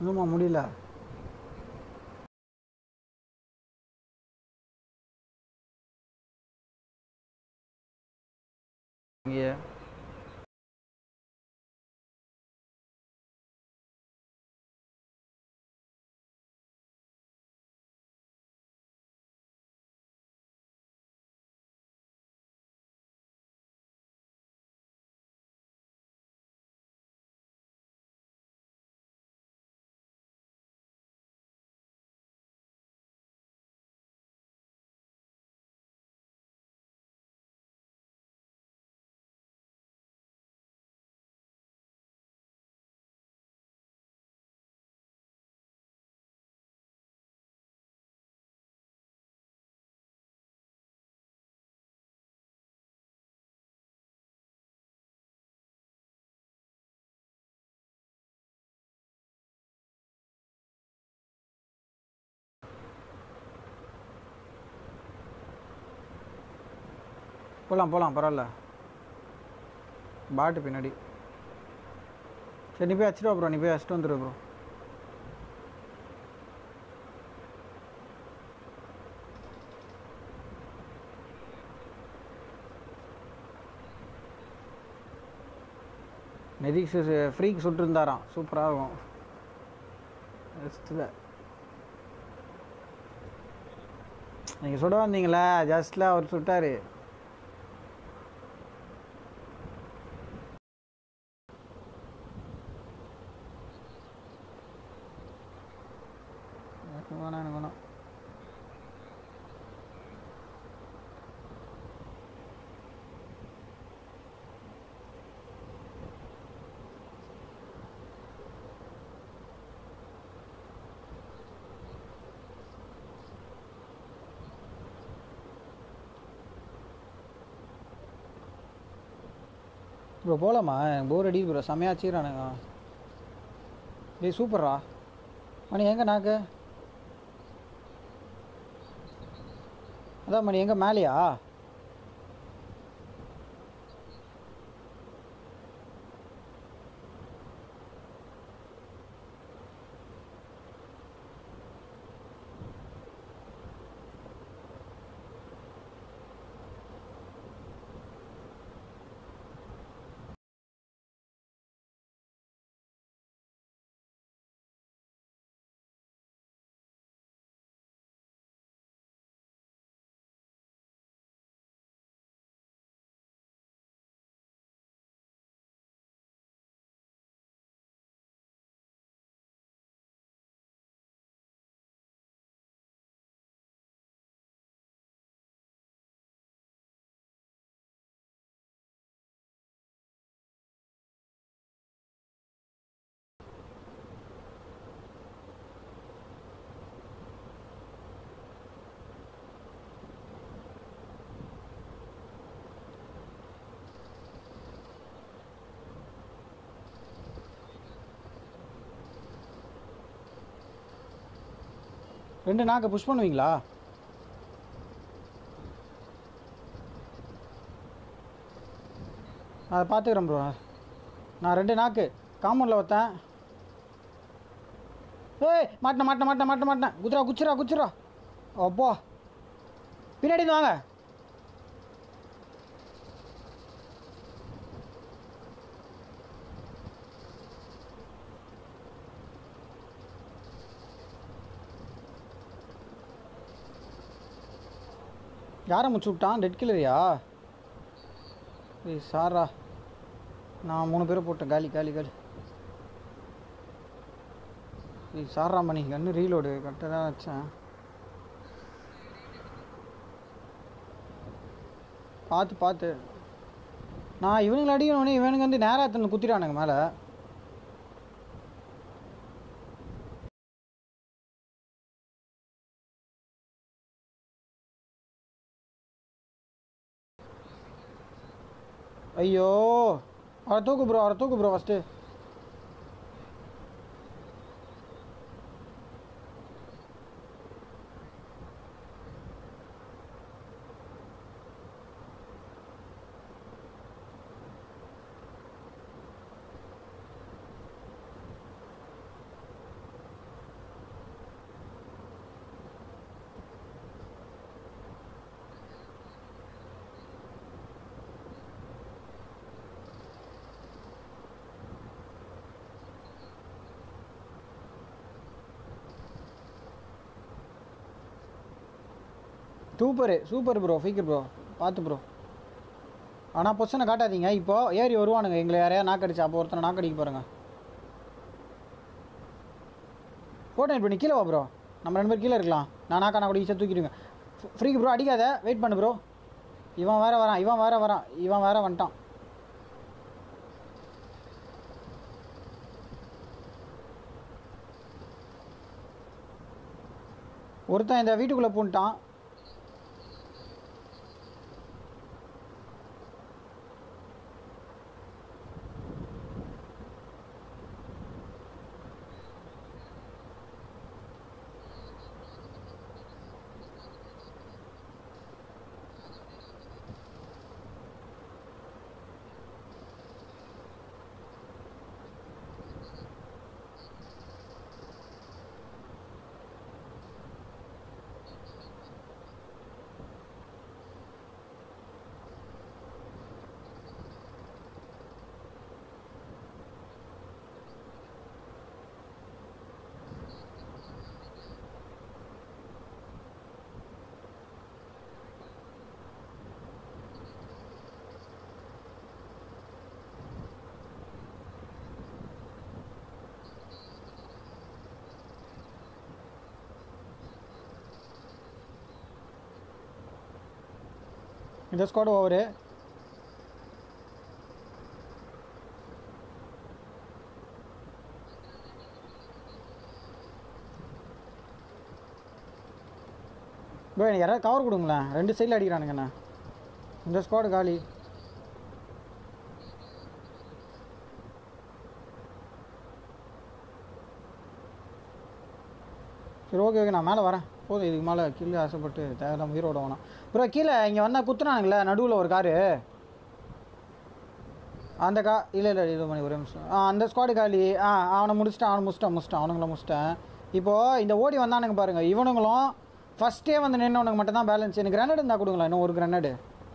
இன்னுமா முடியல இங்கே போகலாம் போகலாம் பரவாயில்ல பாட்டு பின்னாடி சரி நீ போய் வச்சுட்டு வா ப்ரோ நீ போய் வச்சுட்டு வந்துடு ப்ரோ நெதிக்ஸ் ஃப்ரீக்கு சுட்டுருந்தாராம் சூப்பராக இருக்கும் ஜஸ்ட்டில் நீங்கள் சுட வந்தீங்களே ஜஸ்ட்டில் அவர் சுட்டார் எனக்கு வேணாம் எனக்கு வேணாம் ப்ரோ போகலாமா போர் அடிக்குது ப்ரோ செம்மையாக வச்சுக்கிறானுங்க டேய் சூப்பர்ரா மணி எங்கே நாக்கு அதான் மணி எங்கே மேலேயா ரெண்டு நாக்கை புஷ் பண்ணுவீங்களா நான் அதை பார்த்துக்கிறேன் ப்ரோ நான் ரெண்டு நாக்கு காம்பவுண்டில் வைத்தேன் ஏய் மாட்டின மாட்டின மாட்டின மாட்டின மாட்டினேன் குத்துரா குச்சிரா குச்சிரா அப்பா பின்னாடி இருந்து வாங்க யாரை முடிச்சு விட்டான் ரெட் கில்லரியா ஏய் சாரா நான் மூணு பேரை போட்டேன் காலி காலி காலி ஏய் சாரா மணி கன்று ரீலோடு கரெக்டாக தான் வச்சேன் பார்த்து பார்த்து நான் இவனுங்களை அடிக்கணுன்னே இவனுங்க வந்து நேராக எடுத்துன்னு குத்திட்டானுங்க மேலே ஐயோ அவரை தூக்கு ப்ரோ அவரை தூக்கு bro first super super bro ஃபீக்கர் ப்ரோ பார்த்து ப்ரோ ஆனால் பொசனை காட்டாதீங்க இப்போ ஏறி வருவானுங்க எங்களை யாரையா நாக்கடிச்சு அப்போ ஒருத்தனை நாக்கடிக்க பாருங்க போட்டேன் பண்ணி கீழே வா ப்ரோ நம்ம ரெண்டு பேர் கீழே இருக்கலாம் நான் நாக்கா கூட ஈஸியாக தூக்கிடுங்க ஃப்ரீக்கு ப்ரோ அடிக்காத வெயிட் பண்ணு ப்ரோ இவன் வேற வரான் இவன் வேற வரான் இவன் வேற வந்துட்டான் ஒருத்தன் இந்த வீட்டுக்குள்ளே பூந்துட்டான் இந்த ஸ்குவாட் ஓவரு ப்ரோ எனக்கு யாராவது கவர் கொடுங்களேன் ரெண்டு சைடில் அடிக்கிறானுங்கண்ணா இந்த ஸ்குவாடு காலி சரி ஓகே ஓகே நான் மேலே வரேன் போதும் இதுக்கு மேலே கீழே ஆசைப்பட்டு தேவையில்லாம உயிரோட வேணாம் ப்ரோ கீழே இங்கே வந்தால் குத்துனானுங்களே நடுவில் ஒரு காரு அந்த கா இல்லை இல்லை இது பண்ணி ஒரே நிமிஷம் ஆ அந்த ஸ்குவாடு காலி ஆ அவனை முடிச்சிட்டேன் அவனை முடிச்சிட்டேன் முடிச்சிட்டேன் அவனுங்கள முடிச்சிட்டேன் இப்போது இந்த ஓடி வந்தானுங்க பாருங்கள் இவனுங்களும் ஃபஸ்ட்டே வந்து நின்னவனுக்கு மட்டும் தான் பேலன்ஸ் எனக்கு கிரனேட் இருந்தால் கொடுங்களேன் இன்னும் ஒரு கிரனேடு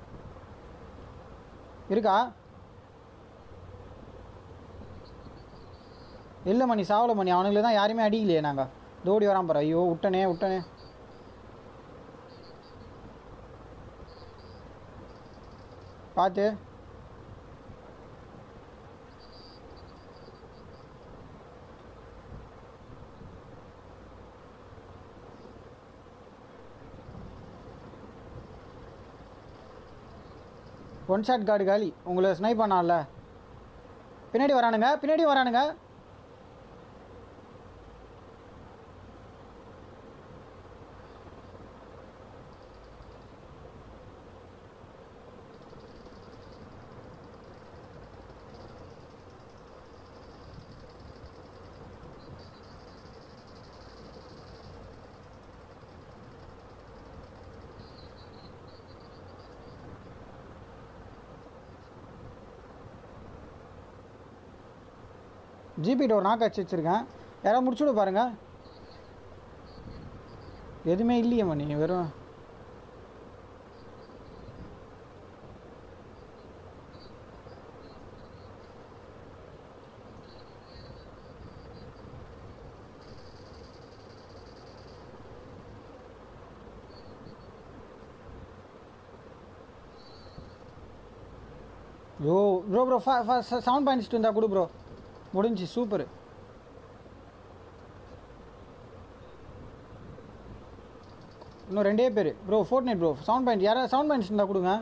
இருக்கா இல்லை மணி சாவல மணி அவனுங்களை தான் யாருமே அடிக்கலையே நாங்கள் தோடி வரான் பாரு ஐயோ விட்டனே விட்டனே பார்த்து ஒன் ஷாட் கார்டு காலி உங்களை ஸ்னைப் பண்ணான்ல பின்னாடி வரானுங்க பின்னாடி வரானுங்க ஜிபி டோர் நாக்கு வச்சு வச்சுருக்கேன் யாராவது முடிச்சுட பாருங்க எதுவுமே இல்லையே மணி வெறும் bro bro bro seven points இருந்தால் கொடு ப்ரோ முடிஞ்சு சூப்பர் இன்னும் ரெண்டே பேர் bro Fortnite bro seven point யாராவது செவன் பாயிண்ட்ஸ் இருந்தால் கொடுங்க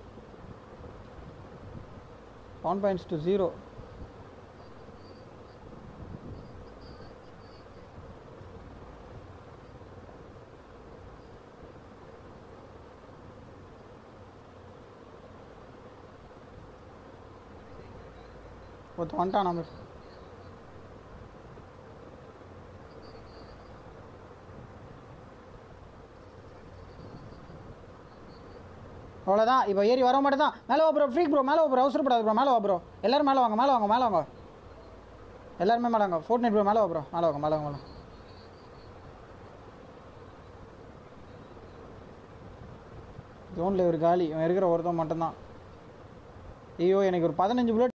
செவன் பாயிண்ட்ஸ் டு ஜீரோ ஒருத்தன் வந்துட்டான் நம்ம அவ்வளோதான் இப்போ ஏறி வர மாட்டேன் தான் மேலே வா ப்ரோ ஃப்ரீக் ப்ரோ மேலே வா ப்ரோ அவசரப்படாது ப்ரோ மேலே வா ப்ரோ எல்லாரும் மேலே வாங்க மேலே வாங்க மேலே வாங்க எல்லாருமே மேலே வாங்க ஃபோர்ட் நைட் ப்ரோ மேலே வா ப்ரோ மேலே வாங்க மேலே வாங்க மேலே ஜோனில் ஒரு காலி இவன் இருக்கிற ஒருத்தன் மட்டும்தான் ஐயோ எனக்கு ஒரு பதினஞ்சு புல்லட்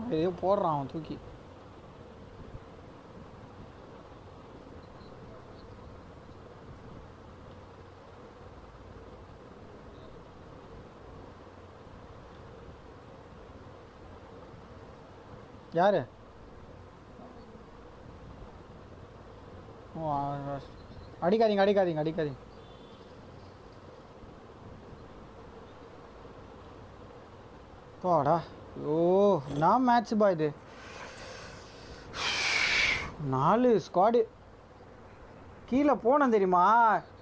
ஏதோ போடுறான் அவன் தூக்கி யாரு ஓ ஆ, அடிக்காதீங்க அடிக்காதீங்க அடிக்காதீங்க போடா ஓ நான் மேட்ச் பா இது நாலு ஸ்குவாடு கீழே போனேன் தெரியுமா